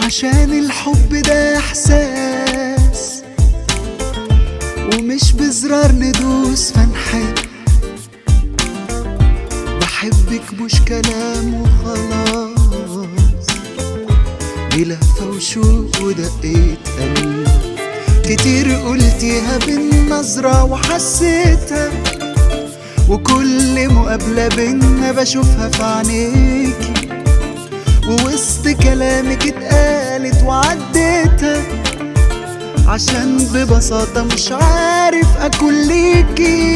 عشان الحب ده احساس ومش بزرار ندوس فنحب بحبك مش كلام وخلاص دي لهفة وشوق ودقيت قلب كتير قلتيها بالنظرة وحسيتها وكل مقابلة بينا بشوفها في عينيكي ووسط كلامك اتقالت وعديتها عشان ببساطة مش عارف أكون ليكي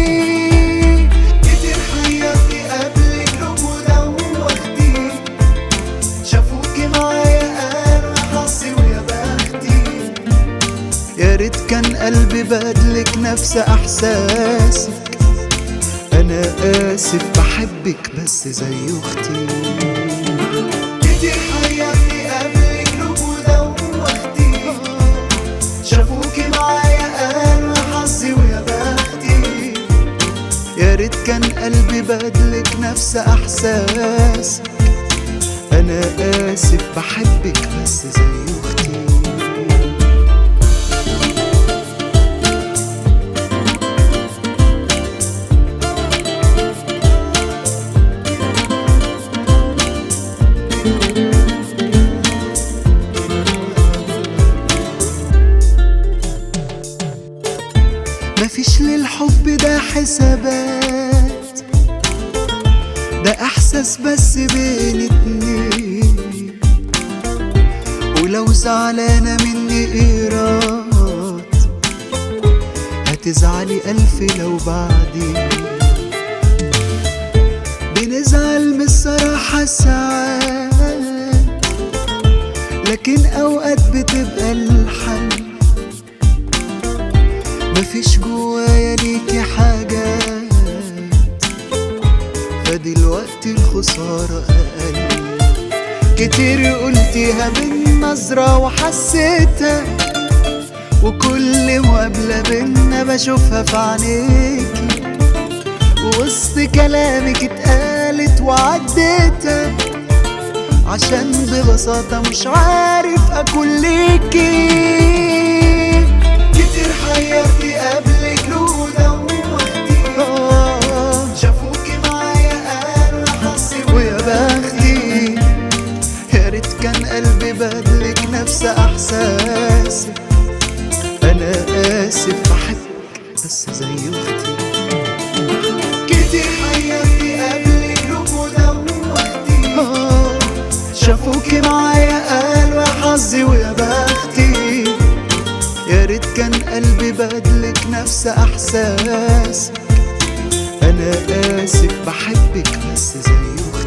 كتير حيرتي قبلك رجولة ووقتي شافوكي معايا قالوا يا حظي ويا بختي يا ريت كان قلبي بدلك نفس احساسك انا اسف بحبك بس زي اختي كتير حيرتي قبلك رجولة واختي شافوكي معايا قالوا يا حظي ويا بختي يا ريت كان قلبي بدلك نفس احساسك انا اسف بحبك بس زي اختي مفيش للحب ده حسابات ده احساس بس بين اتنين ولو زعلانة مني ايراد هتزعلي الف لو بعدين بنزعل من الصراحة ساعات لكن اوقات بتبقى الحل مفيش جوايا ليكي حاجات فدلوقتي الخسارة أقل كتير قلتيها بالنظرة وحسيتها وكل مقابلة بينا بشوفها في عينيكي ووسط كلامك اتقالت وعديتها عشان ببساطة مش عارف أكون ليكي كتير حيرتي قبلك رودة ووقتي شافوكي معايا قالوا يا حظي ويا بختي يا ريت كان قلبي بدلك نفس احساسك انا اسف بحبك بس زي اختي كتير حيرتي قبلك ركودة ووقتي شافوكي معايا قالوا يا حظي ويا بختي يا ريت كان قلبي بدلك نفس احساسك انا اسف بحبك بس زي اختي